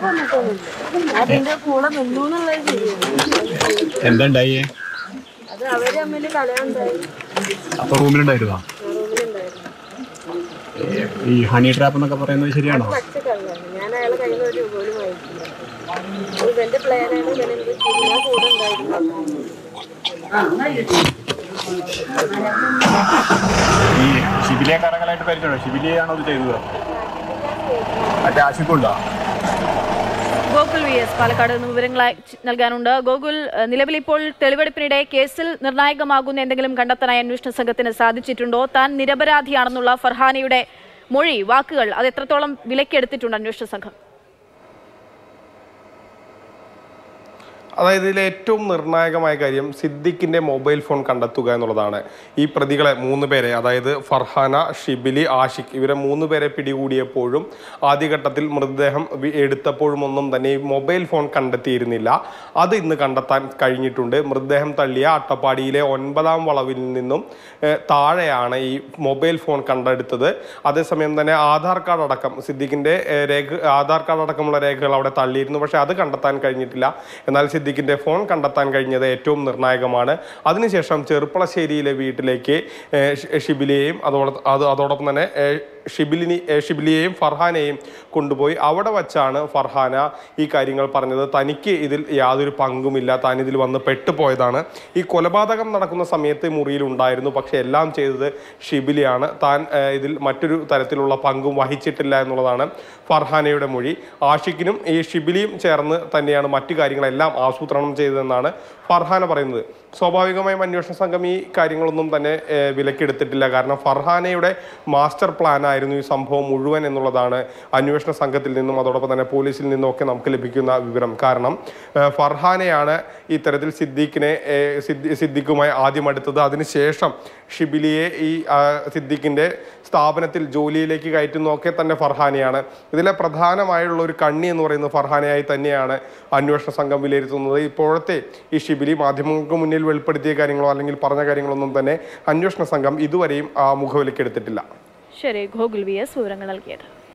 കുഴപ്പം വന്നിട്ടൊന്നുമില്ല അതിന്റെ കൂടെ നിന്നു എന്നുള്ളത് ശരിയാണ് എന്താ ഉണ്ടായേ അത് അവര് തമ്മിൽ കലയുണ്ടായി അപ്പൊ റൂമിലുണ്ടായിരുന്നോ റൂമിലുണ്ടായിരുന്നു ഈ ഹണി ട്രാപ്പ് എന്നൊക്കെ പറയുന്നത് ശരിയാണോ പച്ച കള്ളാണ് ഞാൻ അയാളെ കയ്യിൽ നിന്ന് ഒരു രൂപ പോലും വാങ്ങിക്കില്ല അത് ഇവന്റെ പ്ലാനാണ് ഇവനെ എന്ത് ചെയ്യും? ഞാൻ കൂടെ ഉണ്ടായിരുന്നു ഈ ഷിബിലിയെ കാലങ്ങളായിട്ട് പരിചയമുണ്ടോ ഷിബിലിയാണോ ഇത് ചെയ്തത് മറ്റേ ആശിക്കുണ്ടോ ഗോകുൽ വി എസ് പാലക്കാട് നിന്ന് വിവരങ്ങൾ അയച്ച് നൽകാനുണ്ട് ഗോകുൽ ഏഹ്, നിലവിൽ ഇപ്പോൾ തെളിവെടുപ്പിനിടെ കേസിൽ നിർണായകമാകുന്ന എന്തെങ്കിലും കണ്ടെത്താനായി അന്വേഷണ സംഘത്തിന് സാധിച്ചിട്ടുണ്ടോ താൻ നിരപരാധിയാണെന്നുള്ള ഫർഹാനയുടെ മൊഴി വാക്കുകൾ അത് എത്രത്തോളം വിലക്കെടുത്തിട്ടുണ്ട് അന്വേഷണ സംഘം അതായത് ഇതിൽ ഏറ്റവും നിർണായകമായ കാര്യം സിദ്ദിഖിന്റെ മൊബൈൽ ഫോൺ കണ്ടെത്തുക എന്നുള്ളതാണ് ഈ പ്രതികളെ മൂന്ന് പേരെ അതായത് ഫർഹാന ഷിബിലി ആഷിഖ് ഇവരെ മൂന്ന് പേരെ പിടികൂടിയപ്പോഴും ആദ്യഘട്ടത്തിൽ മൃതദേഹം വി- എടുത്തപ്പോഴും ഒന്നും തന്നെ ഈ മൊബൈൽ ഫോൺ കണ്ടെത്തിയിരുന്നില്ല അത് ഇന്ന് കണ്ടെത്താൻ കഴിഞ്ഞിട്ടുണ്ട് മൃതദേഹം തള്ളിയ അട്ടപ്പാടിയിലെ ഒൻപതാം വളവിൽ നിന്നും ഏഹ്, താഴെയാണ് ഈ മൊബൈൽ ഫോൺ കണ്ടെടുത്തത് അതേസമയം തന്നെ ആധാർ കാർഡ് അടക്കം സിദ്ദിഖിന്റെ ഏഹ്, രേഖ ആധാർ കാർഡ് അടക്കമുള്ള രേഖകൾ അവിടെ തള്ളിയിരുന്നു പക്ഷേ അത് കണ്ടെത്താൻ കഴിഞ്ഞിട്ടില്ല എന്നാൽ സിദ്ദിഖിന്റെ ഫോൺ കണ്ടെത്താൻ കഴിഞ്ഞത് ഏറ്റവും നിർണായകമാണ് അതിനുശേഷം ചെറുപ്പളശ്ശേരിയിലെ വീട്ടിലേക്ക് ഏഹ്, ഷി- ഷിബിലിയെയും അതോടൊപ്പം അത് അതോടൊപ്പം തന്നെ ഏഹ്, ഷിബിലിനി ഏഹ്, ഷിബിലിയെയും ഫർഹാനെയും കൊണ്ടുപോയി അവിടെ വച്ചാണ് ഫർഹാന ഈ കാര്യങ്ങൾ പറഞ്ഞത് തനിക്ക് ഇതിൽ യാതൊരു പങ്കുമില്ല താൻ ഇതിൽ വന്ന് പെട്ടുപോയതാണ് ഈ കൊലപാതകം നടക്കുന്ന സമയത്ത് മുറിയിൽ ഉണ്ടായിരുന്നു പക്ഷെ എല്ലാം ചെയ്തത് ഷിബിലിയാണ് താൻ ഏഹ്, ഇതിൽ മറ്റൊരു തരത്തിലുള്ള പങ്കും വഹിച്ചിട്ടില്ല എന്നുള്ളതാണ് ഫർഹാനയുടെ മൊഴി ആഷിഖിനും ഈ ഷിബിലിയും ചേർന്ന് തന്നെയാണ് മറ്റു കാര്യങ്ങളെല്ലാം ആസൂത്രണം ചെയ്തതെന്നാണ് ഫർഹാന പറയുന്നത് സ്വാഭാവികമായും അന്വേഷണ സംഘം ഈ കാര്യങ്ങളൊന്നും തന്നെ ഏഹ്, വിലക്കെടുത്തിട്ടില്ല കാരണം ഫർഹാനയുടെ മാസ്റ്റർ പ്ലാൻ ആയിരുന്നു ഈ സംഭവം മുഴുവൻ എന്നുള്ളതാണ് അന്വേഷണ സംഘത്തിൽ നിന്നും അതോടൊപ്പം തന്നെ പോലീസിൽ നിന്നും ഒക്കെ നമുക്ക് ലഭിക്കുന്ന വിവരം കാരണം ഏഹ്, ഫർഹാനയാണ് ഇത്തരത്തിൽ സിദ്ദീഖിനെ ഏഹ്, സിദ്ദി- സിദ്ദീഖുമായി ആദ്യം അടുത്തത് അതിനുശേഷം ഷിബിലിയെ ഈ ആ, സിദ്ദീഖിന്റെ സ്ഥാപനത്തിൽ ജോലിയിലേക്ക് കയറ്റുന്നതൊക്കെ തന്നെ ഫർഹാനയാണ് ഇതിലെ പ്രധാനമായുള്ള ഒരു കണ്ണി എന്ന് പറയുന്നത് ഫർഹാനയായി തന്നെയാണ് അന്വേഷണ സംഘം വിലയിരുത്തുന്നത് ഇപ്പോഴത്തെ ഈ ഷിബിലി മാധ്യമങ്ങൾക്ക് മുന്നിൽ വെളിപ്പെടുത്തിയ കാര്യങ്ങളോ അല്ലെങ്കിൽ പറഞ്ഞ കാര്യങ്ങളൊന്നും തന്നെ അന്വേഷണ സംഘം ഇതുവരെയും ആ മുഖവിലക്കെടുത്തിട്ടില്ല ശരി ഗോകുൽ വി എസ് വിവരങ്ങൾ നൽകിയത്